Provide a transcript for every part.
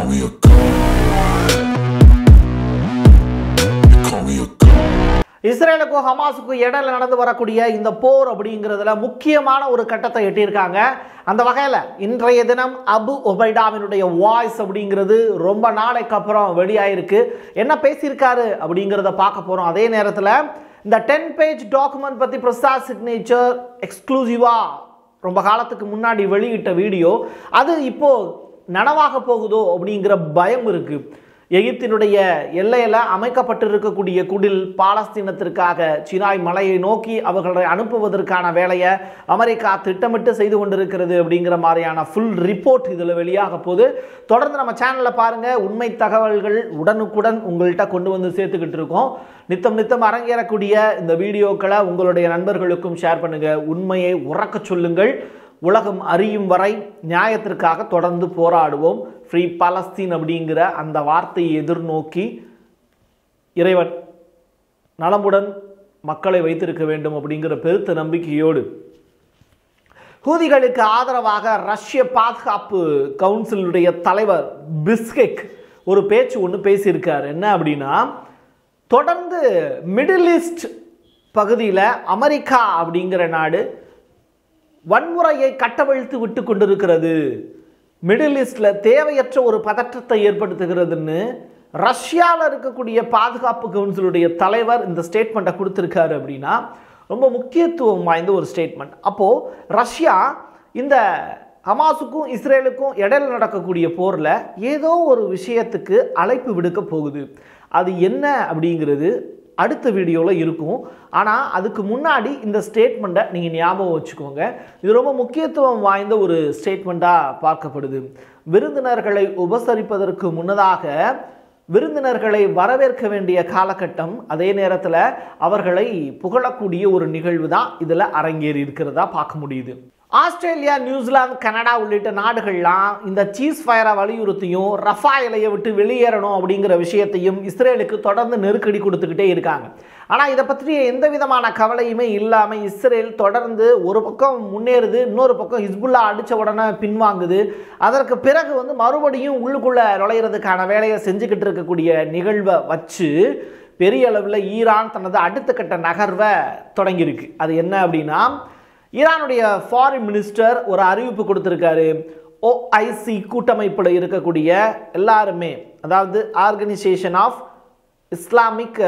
call me a god. You call me a god. இஸ்ரேலுக்கும் ஹமாஸுக்கும் இடையில நடந்து வரக்கூடிய இந்த போர் அப்படிங்கிறதுல முக்கியமான ஒரு கட்டத்தை எட்டியிருக்காங்க அந்த வகையில் இன்றைய தினம் அபு ஒபைடாவினுடைய வாய்ஸ் அப்படிங்கிறது ரொம்ப நாளைக்கு அப்புறம் வெளியாயிருக்கு என்ன பேசியிருக்காரு அப்படிங்கிறத பார்க்க போகிறோம் அதே நேரத்தில் இந்த டென் பேஜ் டாக்குமெண்ட் பற்றி பிரசாத் சிக்னேச்சர் எக்ஸ்க்ளூசிவாக ரொம்ப காலத்துக்கு முன்னாடி வெளியிட்ட வீடியோ அது இப்போ நனவாக போகுதோ அப்படிங்கிற பயம் இருக்கு எகிப்தினுடைய எல்லையில் அமைக்கப்பட்டிருக்கக்கூடிய குடில் பாலஸ்தீனத்திற்காக சினாய் மலையை நோக்கி அவர்களை அனுப்புவதற்கான வேலையை அமெரிக்கா திட்டமிட்டு செய்து கொண்டிருக்கிறது அப்படிங்கிற மாதிரியான ஃபுல் ரிப்போர்ட் இதில் வெளியாக போகுது தொடர்ந்து நம்ம சேனலில் பாருங்கள் உண்மை தகவல்கள் உடனுக்குடன் உங்கள்கிட்ட கொண்டு வந்து சேர்த்துக்கிட்டு இருக்கோம் நித்தம் நித்தம் அரங்கேறக்கூடிய இந்த வீடியோக்களை உங்களுடைய நண்பர்களுக்கும் ஷேர் பண்ணுங்கள் உண்மையை உறக்கச் சொல்லுங்கள் உலகம் அறியும் வரை நியாயத்திற்காக தொடர்ந்து போராடுவோம் ஃப்ரீ பாலஸ்தீன் அப்படிங்கிற அந்த வார்த்தையை எதிர்நோக்கி இறைவன் நலமுடன் மக்களை வைத்திருக்க வேண்டும் அப்படிங்கிற பெருத்த நம்பிக்கையோடு ஹூதிகளுக்கு ஆதரவாக ரஷ்ய பாதுகாப்பு கவுன்சிலுடைய தலைவர் பிஸ்கெக் ஒரு பேச்சு ஒன்று பேசியிருக்கார் என்ன அப்படின்னா தொடர்ந்து மிடில் ஈஸ்ட் பகுதியில் அமெரிக்கா அப்படிங்கிற நாடு வன்முறையை கட்டவிழ்த்து விட்டு கொண்டிருக்கிறது மிடில் ஈஸ்டில் தேவையற்ற ஒரு பதற்றத்தை ஏற்படுத்துகிறதுன்னு ரஷ்யாவில் இருக்கக்கூடிய பாதுகாப்பு கவுன்சிலுடைய தலைவர் இந்த ஸ்டேட்மெண்ட்டை கொடுத்துருக்காரு அப்படின்னா ரொம்ப முக்கியத்துவம் வாய்ந்த ஒரு ஸ்டேட்மெண்ட் அப்போது ரஷ்யா இந்த ஹமாஸுக்கும் இஸ்ரேலுக்கும் இடையில நடக்கக்கூடிய போரில் ஏதோ ஒரு விஷயத்துக்கு அழைப்பு விடுக்க போகுது அது என்ன அப்படிங்கிறது அடுத்த வீடியோவில் இருக்கும் ஆனால் அதுக்கு முன்னாடி இந்த ஸ்டேட்மெண்ட்டை நீங்கள் ஞாபகம் வச்சுக்கோங்க இது ரொம்ப முக்கியத்துவம் வாய்ந்த ஒரு ஸ்டேட்மெண்ட்டாக பார்க்கப்படுது விருந்தினர்களை உபசரிப்பதற்கு முன்னதாக விருந்தினர்களை வரவேற்க வேண்டிய காலகட்டம் அதே நேரத்தில் அவர்களை புகழக்கூடிய ஒரு நிகழ்வு தான் இதில் அரங்கேறி இருக்கிறதா பார்க்க முடியுது ஆஸ்திரேலியா நியூசிலாந்து கனடா உள்ளிட்ட நாடுகள்லாம் இந்த சீஸ் ஃபயரை வலியுறுத்தியும் ரஃபா இலையை விட்டு வெளியேறணும் அப்படிங்கிற விஷயத்தையும் இஸ்ரேலுக்கு தொடர்ந்து நெருக்கடி கொடுத்துக்கிட்டே இருக்காங்க ஆனால் இதை பற்றிய எந்த விதமான கவலையுமே இல்லாமல் இஸ்ரேல் தொடர்ந்து ஒரு பக்கம் முன்னேறுது இன்னொரு பக்கம் ஹிஸ்புல்லா அடித்த உடனே பின்வாங்குது அதற்கு பிறகு வந்து மறுபடியும் உள்ளுக்குள்ளே நுழையிறதுக்கான வேலையை செஞ்சுக்கிட்டு இருக்கக்கூடிய நிகழ்வை வச்சு பெரிய அளவில் ஈரான் தனது அடுத்த கட்ட நகர்வை தொடங்கியிருக்கு அது என்ன அப்படின்னா ஈரானுடைய ஃபாரின் மினிஸ்டர் ஒரு அறிவிப்பு கொடுத்துருக்காரு ஓஐசி கூட்டமைப்பில் இருக்கக்கூடிய எல்லாருமே அதாவது ஆர்கனைசேஷன் ஆஃப் இஸ்லாமிக்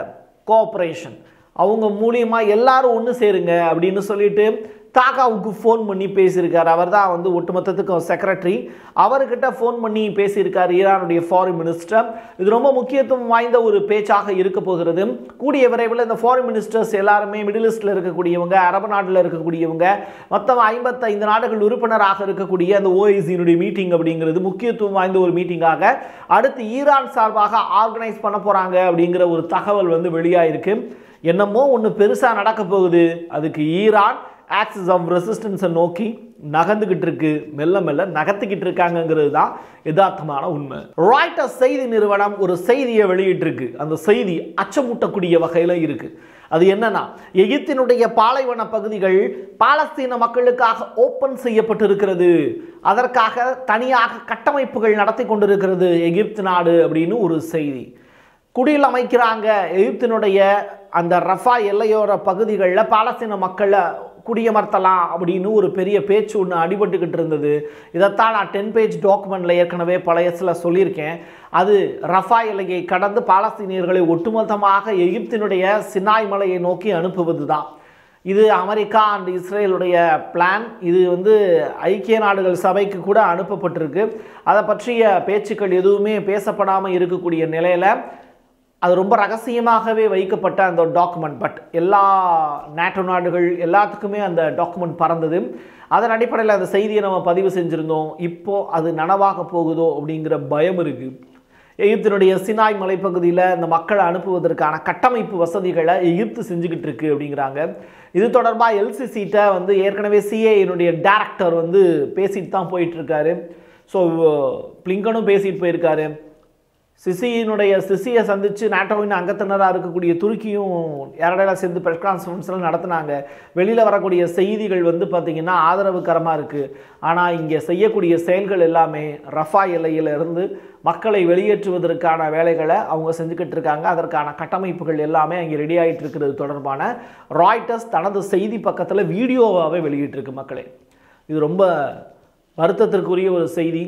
கோஆப்ரேஷன் அவங்க மூலியமாக எல்லாரும் ஒன்று சேருங்க அப்படின்னு சொல்லிட்டு தாக்காவுக்கு ஃபோன் பண்ணி பேசியிருக்காரு அவர் தான் வந்து ஒட்டுமொத்தத்துக்கும் செக்ரட்டரி அவர்கிட்ட ஃபோன் பண்ணி பேசியிருக்காரு ஈரானுடைய ஃபாரின் மினிஸ்டர் இது ரொம்ப முக்கியத்துவம் வாய்ந்த ஒரு பேச்சாக இருக்க போகிறது கூடிய விரைவில் இந்த ஃபாரின் மினிஸ்டர்ஸ் எல்லாருமே மிடில் ஈஸ்டில் இருக்கக்கூடியவங்க அரபு நாட்டில் இருக்கக்கூடியவங்க மொத்தம் ஐம்பத்தைந்து நாடுகள் உறுப்பினராக இருக்கக்கூடிய அந்த ஓஐசியினுடைய மீட்டிங் அப்படிங்கிறது முக்கியத்துவம் வாய்ந்த ஒரு மீட்டிங்காக அடுத்து ஈரான் சார்பாக ஆர்கனைஸ் பண்ண போகிறாங்க அப்படிங்கிற ஒரு தகவல் வந்து வெளியாயிருக்கு என்னமோ ஒன்று பெருசாக நடக்க போகுது அதுக்கு ஈரான் ஆக்சிஸ் ஆஃப் ரெசிஸ்டன்ஸை நோக்கி நகர்ந்துகிட்டு இருக்கு மெல்ல மெல்ல நகர்த்திக்கிட்டு இருக்காங்கங்கிறது தான் யதார்த்தமான உண்மை ராய்டர்ஸ் செய்தி நிறுவனம் ஒரு செய்தியை வெளியிட்டிருக்கு அந்த செய்தி அச்சமூட்டக்கூடிய வகையில் இருக்கு அது என்னன்னா எகிப்தினுடைய பாலைவன பகுதிகள் பாலஸ்தீன மக்களுக்காக ஓப்பன் செய்யப்பட்டிருக்கிறது அதற்காக தனியாக கட்டமைப்புகள் நடத்தி கொண்டிருக்கிறது எகிப்து நாடு அப்படின்னு ஒரு செய்தி குடியில் அமைக்கிறாங்க எகிப்தினுடைய அந்த ரஃபா எல்லையோர பகுதிகளில் பாலஸ்தீன மக்களை குடியமர்த்தலாம் அப்படின்னு ஒரு பெரிய பேச்சு ஒன்று அடிபட்டுக்கிட்டு இருந்தது இதைத்தான் நான் டென் பேஜ் டாக்குமெண்ட்டில் ஏற்கனவே பழையசில் சொல்லியிருக்கேன் அது ரஃபா எல்லையை கடந்து பாலஸ்தீனியர்களை ஒட்டுமொத்தமாக எகிப்தினுடைய சினாய் மலையை நோக்கி அனுப்புவது தான் இது அமெரிக்கா அண்ட் இஸ்ரேலுடைய பிளான் இது வந்து ஐக்கிய நாடுகள் சபைக்கு கூட அனுப்பப்பட்டிருக்கு அதை பற்றிய பேச்சுக்கள் எதுவுமே பேசப்படாமல் இருக்கக்கூடிய நிலையில் அது ரொம்ப ரகசியமாகவே வைக்கப்பட்ட அந்த டாக்குமெண்ட் பட் எல்லா நேட்டோ நாடுகள் எல்லாத்துக்குமே அந்த டாக்குமெண்ட் பறந்தது அதன் அடிப்படையில் அந்த செய்தியை நம்ம பதிவு செஞ்சுருந்தோம் இப்போ அது நனவாக போகுதோ அப்படிங்கிற பயம் இருக்குது எகிப்தினுடைய சினாய் மலைப்பகுதியில் இந்த மக்களை அனுப்புவதற்கான கட்டமைப்பு வசதிகளை எகிப்து செஞ்சுக்கிட்டு இருக்கு அப்படிங்கிறாங்க இது தொடர்பாக எல்சிசிட்ட வந்து ஏற்கனவே சிஏனுடைய டேரக்டர் வந்து பேசிட்டு தான் போயிட்டு இருக்காரு ஸோ பிளிங்கனும் பேசிட்டு போயிருக்காரு சிசியினுடைய சிசியை சந்தித்து நாட்டோவின் அங்கத்தினராக இருக்கக்கூடிய துருக்கியும் யாரோட சேர்ந்து ப்ரெஸ் கான்ஃபரன்ஸ்லாம் நடத்துனாங்க வெளியில் வரக்கூடிய செய்திகள் வந்து பார்த்திங்கன்னா ஆதரவுகரமாக இருக்குது ஆனால் இங்கே செய்யக்கூடிய செயல்கள் எல்லாமே ரஃபா எல்லையிலிருந்து மக்களை வெளியேற்றுவதற்கான வேலைகளை அவங்க செஞ்சுக்கிட்டு இருக்காங்க அதற்கான கட்டமைப்புகள் எல்லாமே அங்கே ரெடி ஆகிட்டு இருக்கிறது தொடர்பான ராய்டர்ஸ் தனது செய்தி பக்கத்தில் வீடியோவாகவே வெளியிட்டிருக்கு மக்களே இது ரொம்ப வருத்தத்திற்குரிய ஒரு செய்தி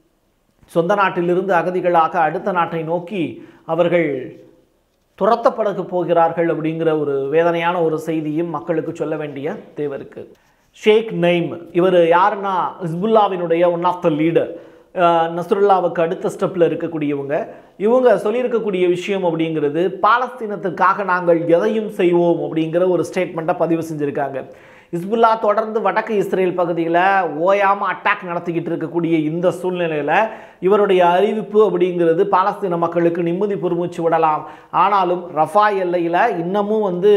சொந்த நாட்டிலிருந்து அகதிகளாக அடுத்த நாட்டை நோக்கி அவர்கள் துரத்தப்படக்கு போகிறார்கள் அப்படிங்கிற ஒரு வேதனையான ஒரு செய்தியும் மக்களுக்கு சொல்ல வேண்டிய தேவை இருக்கு ஷேக் நெய்ம் இவர் யாருன்னா ஹிஸ்புல்லாவினுடைய ஒன் ஆஃப் த லீடர் நஸ்ருல்லாவுக்கு அடுத்த ஸ்டெப்பில் இருக்கக்கூடியவங்க இவங்க சொல்லியிருக்கக்கூடிய விஷயம் அப்படிங்கிறது பாலஸ்தீனத்துக்காக நாங்கள் எதையும் செய்வோம் அப்படிங்கிற ஒரு ஸ்டேட்மெண்ட்டை பதிவு செஞ்சுருக்காங்க இஸ்புல்லா தொடர்ந்து வடக்கு இஸ்ரேல் பகுதியில் ஓயாமல் அட்டாக் நடத்திக்கிட்டு இருக்கக்கூடிய இந்த சூழ்நிலையில் இவருடைய அறிவிப்பு அப்படிங்கிறது பாலஸ்தீன மக்களுக்கு நிம்மதி பெருமூச்சு விடலாம் ஆனாலும் ரஃபா எல்லையில் இன்னமும் வந்து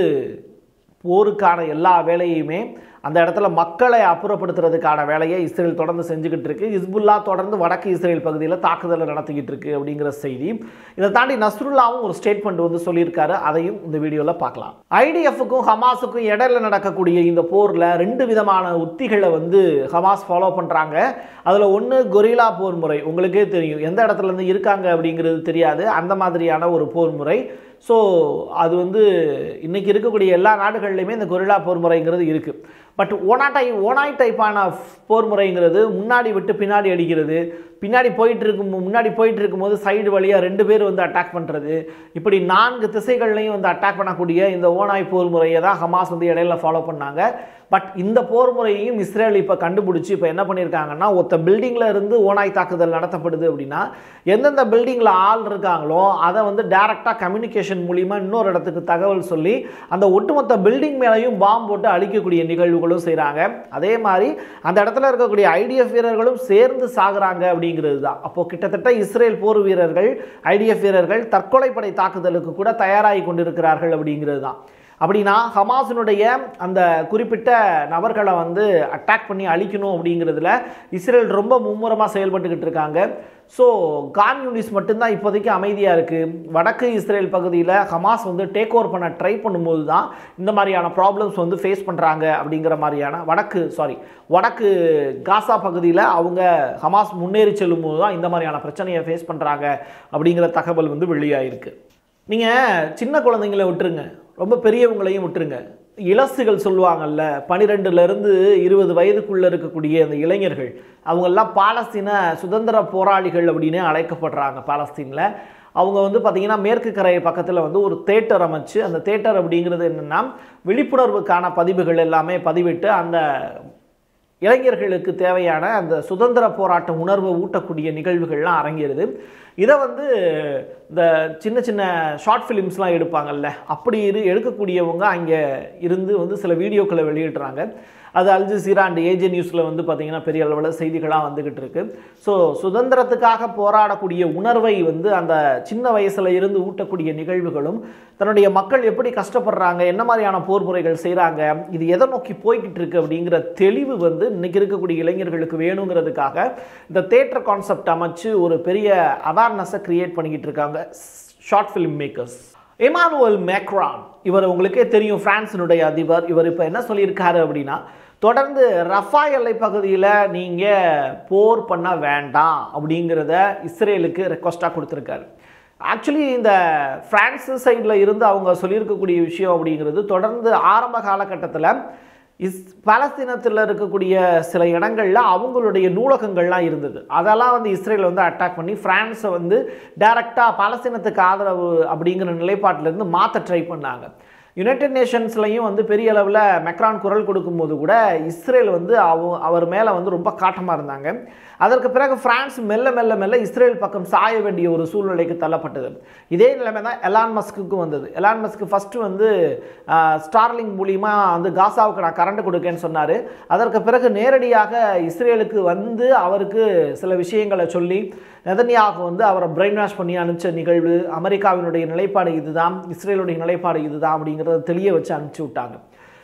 போருக்கான எல்லா வேலையுமே அந்த இடத்துல மக்களை அப்புறப்படுத்துறதுக்கான வேலையை இஸ்ரேல் தொடர்ந்து செஞ்சுக்கிட்டு இருக்கு ஹிஸ்புல்லா தொடர்ந்து வடக்கு இஸ்ரேல் பகுதியில் தாக்குதலை நடத்திக்கிட்டு இருக்கு அப்படிங்கிற செய்தி இதை தாண்டி நஸ்ருல்லாவும் ஒரு ஸ்டேட்மெண்ட் வந்து சொல்லியிருக்காரு அதையும் இந்த வீடியோவில் பார்க்கலாம் ஐடிஎஃப்க்கும் ஹமாஸுக்கும் இடையில நடக்கக்கூடிய இந்த போரில் ரெண்டு விதமான உத்திகளை வந்து ஹமாஸ் ஃபாலோ பண்ணுறாங்க அதில் ஒன்று கொரிலா போர் முறை உங்களுக்கே தெரியும் எந்த இடத்துல இருந்து இருக்காங்க அப்படிங்கிறது தெரியாது அந்த மாதிரியான ஒரு போர் முறை ஸோ அது வந்து இன்றைக்கி இருக்கக்கூடிய எல்லா நாடுகள்லையுமே இந்த கொரில்லா போர் முறைங்கிறது இருக்குது பட் ஓனா டை ஓனாய் டைப்பான போர் முறைங்கிறது முன்னாடி விட்டு பின்னாடி அடிக்கிறது பின்னாடி போயிட்டு இருக்கும் முன்னாடி போயிட்டு இருக்கும்போது சைடு வழியாக ரெண்டு பேர் வந்து அட்டாக் பண்ணுறது இப்படி நான்கு திசைகள்லையும் வந்து அட்டாக் பண்ணக்கூடிய இந்த ஓனாய் போர் முறையை தான் ஹமாஸ் வந்து இடையில ஃபாலோ பண்ணாங்க பட் இந்த போர் முறையையும் இஸ்ரேல் இப்போ கண்டுபிடிச்சி இப்போ என்ன பண்ணியிருக்காங்கன்னா ஒருத்த பில்டிங்கில் இருந்து ஓனாய் தாக்குதல் நடத்தப்படுது அப்படின்னா எந்தெந்த பில்டிங்கில் ஆள் இருக்காங்களோ அதை வந்து டைரெக்டாக கம்யூனிகேஷன் மூலிமா இன்னொரு இடத்துக்கு தகவல் சொல்லி அந்த ஒட்டுமொத்த பில்டிங் மேலேயும் பாம்பு போட்டு அழிக்கக்கூடிய நிகழ்வுகளும் செய்கிறாங்க அதே மாதிரி அந்த இடத்துல இருக்கக்கூடிய ஐடிஎஃப் வீரர்களும் சேர்ந்து சாகுறாங்க அப்படிங்கிறது தான் அப்போது கிட்டத்தட்ட இஸ்ரேல் போர் வீரர்கள் ஐடிஎஃப் வீரர்கள் தற்கொலைப்படை தாக்குதலுக்கு கூட தயாராகி கொண்டிருக்கிறார்கள் அப்படிங்கிறது தான் அப்படின்னா ஹமாஸினுடைய அந்த குறிப்பிட்ட நபர்களை வந்து அட்டாக் பண்ணி அழிக்கணும் அப்படிங்கிறதுல இஸ்ரேல் ரொம்ப மும்முரமாக செயல்பட்டுக்கிட்டு இருக்காங்க ஸோ கான் யூனிஸ் மட்டும்தான் இப்போதைக்கு அமைதியாக இருக்குது வடக்கு இஸ்ரேல் பகுதியில் ஹமாஸ் வந்து டேக் ஓவர் பண்ண ட்ரை பண்ணும்போது தான் இந்த மாதிரியான ப்ராப்ளம்ஸ் வந்து ஃபேஸ் பண்ணுறாங்க அப்படிங்கிற மாதிரியான வடக்கு சாரி வடக்கு காசா பகுதியில் அவங்க ஹமாஸ் முன்னேறி செல்லும்போது தான் இந்த மாதிரியான பிரச்சனையை ஃபேஸ் பண்ணுறாங்க அப்படிங்கிற தகவல் வந்து வெளியாயிருக்கு நீங்கள் சின்ன குழந்தைங்களை விட்டுருங்க ரொம்ப பெரியவங்களையும் விட்டுருங்க இளசுகள் சொல்லுவாங்கல்ல பனிரெண்டுலேருந்து இருபது வயதுக்குள்ளே இருக்கக்கூடிய அந்த இளைஞர்கள் அவங்கெல்லாம் பாலஸ்தீன சுதந்திர போராளிகள் அப்படின்னு அழைக்கப்படுறாங்க பாலஸ்தீனில் அவங்க வந்து பார்த்திங்கன்னா மேற்கு கரை பக்கத்தில் வந்து ஒரு தேட்டர் அமைச்சு அந்த தேட்டர் அப்படிங்கிறது என்னென்னா விழிப்புணர்வுக்கான பதிவுகள் எல்லாமே பதிவிட்டு அந்த இளைஞர்களுக்கு தேவையான அந்த சுதந்திர போராட்ட உணர்வை ஊட்டக்கூடிய நிகழ்வுகள்லாம் அரங்கேறுது இதை வந்து இந்த சின்ன சின்ன ஷார்ட் ஃபிலிம்ஸ்லாம் எடுப்பாங்கல்ல அப்படி இரு எடுக்கக்கூடியவங்க அங்கே இருந்து வந்து சில வீடியோக்களை வெளியிடுறாங்க அது அல்ஜசீரா அண்ட் ஏஜே நியூஸில் வந்து பார்த்திங்கன்னா பெரிய அளவில் செய்திகளாக வந்துக்கிட்டு இருக்கு ஸோ சுதந்திரத்துக்காக போராடக்கூடிய உணர்வை வந்து அந்த சின்ன வயசில் இருந்து ஊட்டக்கூடிய நிகழ்வுகளும் தன்னுடைய மக்கள் எப்படி கஷ்டப்படுறாங்க என்ன மாதிரியான போர் முறைகள் செய்கிறாங்க இது எதை நோக்கி போய்கிட்டு இருக்கு அப்படிங்கிற தெளிவு வந்து இன்னைக்கு இருக்கக்கூடிய இளைஞர்களுக்கு வேணுங்கிறதுக்காக இந்த தேட்டர் கான்செப்ட் அமைச்சு ஒரு பெரிய அவேர்னஸை கிரியேட் பண்ணிக்கிட்டு இருக்காங்க short film makers Emmanuel Macron இவர் உங்களுக்கே தெரியும் பிரான்ஸினுடைய அதிபர் இவர் இப்போ என்ன சொல்லியிருக்காரு அப்படின்னா தொடர்ந்து ரஃபா எல்லை பகுதியில் நீங்கள் போர் பண்ண வேண்டாம் அப்படிங்கிறத இஸ்ரேலுக்கு ரெக்வஸ்ட்டாக கொடுத்துருக்காரு ஆக்சுவலி இந்த பிரான்ஸ் சைடில் இருந்து அவங்க சொல்லியிருக்கக்கூடிய விஷயம் அப்படிங்கிறது தொடர்ந்து ஆரம்ப காலகட்டத்தில் இஸ் பாலஸ்தீனத்தில் இருக்கக்கூடிய சில இடங்களில் அவங்களுடைய நூலகங்கள்லாம் இருந்தது அதெல்லாம் வந்து இஸ்ரேல் வந்து அட்டாக் பண்ணி ஃப்ரான்ஸை வந்து டைரெக்டாக பாலஸ்தீனத்துக்கு ஆதரவு அப்படிங்கிற நிலைப்பாட்டிலேருந்து மாற்ற ட்ரை பண்ணாங்க யுனைடெட் நேஷன்ஸ்லையும் வந்து பெரிய அளவில் மெக்ரான் குரல் கொடுக்கும்போது கூட இஸ்ரேல் வந்து அவ அவர் மேலே வந்து ரொம்ப காட்டமாக இருந்தாங்க அதற்கு பிறகு பிரான்ஸ் மெல்ல மெல்ல மெல்ல இஸ்ரேல் பக்கம் சாய வேண்டிய ஒரு சூழ்நிலைக்கு தள்ளப்பட்டது இதே நிலைமை தான் எலான் மஸ்க்குக்கும் வந்தது எலான் மஸ்க்கு ஃபஸ்ட்டு வந்து ஸ்டார்லிங் மூலிமா வந்து காசாவுக்கு நான் கரண்ட் கொடுக்கேன்னு சொன்னார் அதற்கு பிறகு நேரடியாக இஸ்ரேலுக்கு வந்து அவருக்கு சில விஷயங்களை சொல்லி நெதன்யாகு வந்து அவரை பிரெயின் வாஷ் பண்ணி அனுப்பிச்ச நிகழ்வு அமெரிக்காவினுடைய நிலைப்பாடு இதுதான் இஸ்ரேலுடைய நிலைப்பாடு இதுதான் அப்படிங்கிறத தெளிய வச்சு அனுப்பிச்சி விட்டாங்க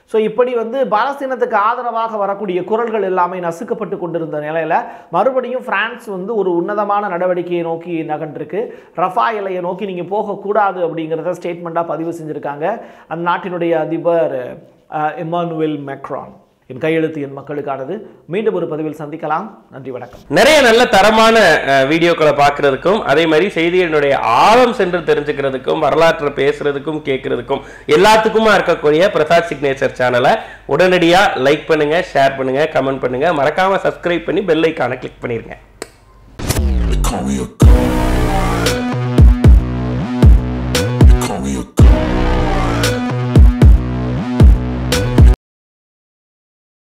ஸோ இப்படி வந்து பாலஸ்தீனத்துக்கு ஆதரவாக வரக்கூடிய குரல்கள் எல்லாமே நசுக்கப்பட்டு கொண்டிருந்த நிலையில மறுபடியும் பிரான்ஸ் வந்து ஒரு உன்னதமான நடவடிக்கையை நோக்கி நகன்றிருக்கு ரஃபா எல்லையை நோக்கி நீங்க போகக்கூடாது அப்படிங்கிறத ஸ்டேட்மெண்ட்டாக பதிவு செஞ்சிருக்காங்க அந்த நாட்டினுடைய அதிபர் அஹ், எம்மானுவேல் மேக்ரான் என் கையெழுத்து என் மக்களுக்கானது மீண்டும் ஒரு பதிவில் சந்திக்கலாம் நன்றி வணக்கம் நிறைய நல்ல தரமான அஹ், வீடியோக்களை பார்க்கறதுக்கும் அதே மாதிரி செய்திகளினுடைய ஆழம் சென்று தெரிஞ்சுக்கிறதுக்கும் வரலாற்றை பேசுறதுக்கும் கேட்கறதுக்கும் எல்லாத்துக்குமா இருக்கக்கூடிய பிரசாத் சிக்னேச்சர் சேனலை உடனடியா லைக் பண்ணுங்க ஷேர் பண்ணுங்க கமெண்ட் பண்ணுங்க மறக்காம சப்ஸ்கிரைப் பண்ணி பெல் ஐக்கானை கிளிக் பண்ணிருங்க They call me a